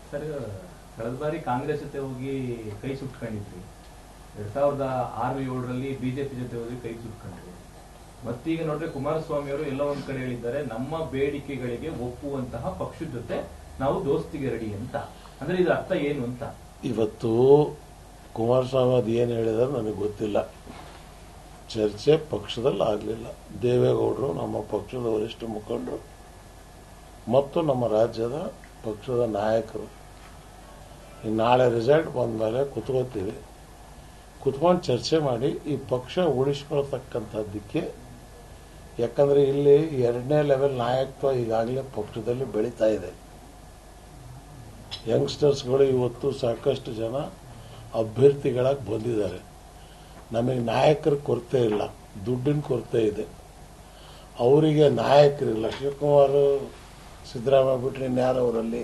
sir ಕಳೆದ ಬಾರಿ ಕಾಂಗ್ರೆಸ್ ಜೊತೆ ಹೋಗಿ ಕೈ ಸುಟ್ಕೊಂಡಿದ್ರಿ ಎರಡ್ ಸಾವಿರದ ಆರು ಏಳರಲ್ಲಿ ಬಿಜೆಪಿ ಜೊತೆ ಹೋಗಿ ಕೈ ಸುಟ್ಕೊಂಡ್ರಿ ಮತ್ತೀಗ ನೋಡ್ರೆ ಕುಮಾರಸ್ವಾಮಿ ಅವರು ಎಲ್ಲ ಒಂದ್ ಕಡೆ ಹೇಳಿದ್ದಾರೆ ನಮ್ಮ ಬೇಡಿಕೆಗಳಿಗೆ ಒಪ್ಪುವಂತಹ ಪಕ್ಷದ ಜೊತೆ ನಾವು ದೋಸ್ತಿಗೆ ರೆಡಿ ಅಂತ ಅಂದ್ರೆ ಇದು ಅರ್ಥ ಏನು ಅಂತ ಇವತ್ತು ಕುಮಾರಸ್ವಾಮಿ ಅದು ಏನು ಹೇಳಿದಾರೆ ನನಗೆ ಗೊತ್ತಿಲ್ಲ ಚರ್ಚೆ ಪಕ್ಷದಲ್ಲಿ ಆಗಲಿಲ್ಲ ದೇವೇಗೌಡರು ನಮ್ಮ ಪಕ್ಷದ ವರಿಷ್ಠ ಮುಖಂಡರು ಮತ್ತು ನಮ್ಮ ರಾಜ್ಯದ ಪಕ್ಷದ ನಾಯಕರು ಈ ನಾಳೆ ರಿಸಲ್ಟ್ ಬಂದ ಮೇಲೆ ಕುತ್ಕೋತೀವಿ ಕುತ್ಕೊಂಡು ಚರ್ಚೆ ಮಾಡಿ ಈ ಪಕ್ಷ ಉಳಿಸ್ಕೊಳ್ತಕ್ಕಂಥದ್ದಕ್ಕೆ ಯಾಕಂದ್ರೆ ಇಲ್ಲಿ ಎರಡನೇ ಲೆವೆಲ್ ನಾಯಕತ್ವ ಈಗಾಗಲೇ ಪಕ್ಷದಲ್ಲಿ ಬೆಳೀತಾ ಇದೆ ಯಂಗ್ಸ್ಟರ್ಸ್ಗಳು ಇವತ್ತು ಸಾಕಷ್ಟು ಜನ ಅಭ್ಯರ್ಥಿಗಳಾಗಿ ಬಂದಿದ್ದಾರೆ ನಮಗೆ ನಾಯಕರ ಕೊರತೆ ಇಲ್ಲ ದುಡ್ಡಿನ ಕೊರತೆ ಇದೆ ಅವರಿಗೆ ನಾಯಕರಿಲ್ಲ ಶಿವಕುಮಾರ್ ಸಿದ್ದರಾಮಯ್ಯ ಬಿಟ್ಟರೆ ಇನ್ಯಾರು ಅವರಲ್ಲಿ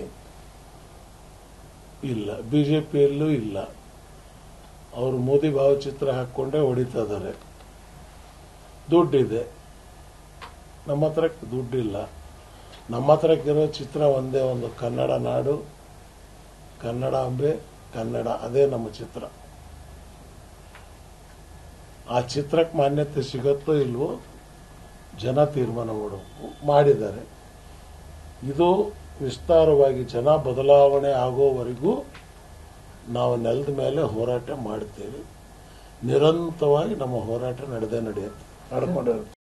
ಇಲ್ಲ ಬಿಜೆಪಿಯಲ್ಲೂ ಇಲ್ಲ ಅವರು ಮೋದಿ ಭಾವಚಿತ್ರ ಹಾಕ್ಕೊಂಡೇ ಹೊಡಿತಾ ಇದ್ದಾರೆ ದುಡ್ಡಿದೆ ನಮ್ಮ ಹತ್ರ ದುಡ್ಡಿಲ್ಲ ನಮ್ಮ ಹತ್ರಕ್ಕಿರೋ ಚಿತ್ರ ಒಂದೇ ಒಂದು ಕನ್ನಡ ನಾಡು ಕನ್ನಡಾಂಬೆ ಕನ್ನಡ ಅದೇ ನಮ್ಮ ಚಿತ್ರ ಆ ಚಿತ್ರಕ್ಕೆ ಮಾನ್ಯತೆ ಸಿಗುತ್ತೋ ಇಲ್ವೋ ಜನ ತೀರ್ಮಾನ ಮಾಡಬೇಕು ಮಾಡಿದ್ದಾರೆ ಇದು ವಿಸ್ತಾರವಾಗಿ ಜನ ಬದಲಾವಣೆ ಆಗೋವರೆಗೂ ನಾವು ನೆಲದ ಮೇಲೆ ಹೋರಾಟ ಮಾಡ್ತೇವೆ ನಿರಂತರವಾಗಿ ನಮ್ಮ ಹೋರಾಟ ನಡೆದೇ ನಡೆಯುತ್ತೆ ನಡ್ಕೊಂಡಿರುತ್ತೆ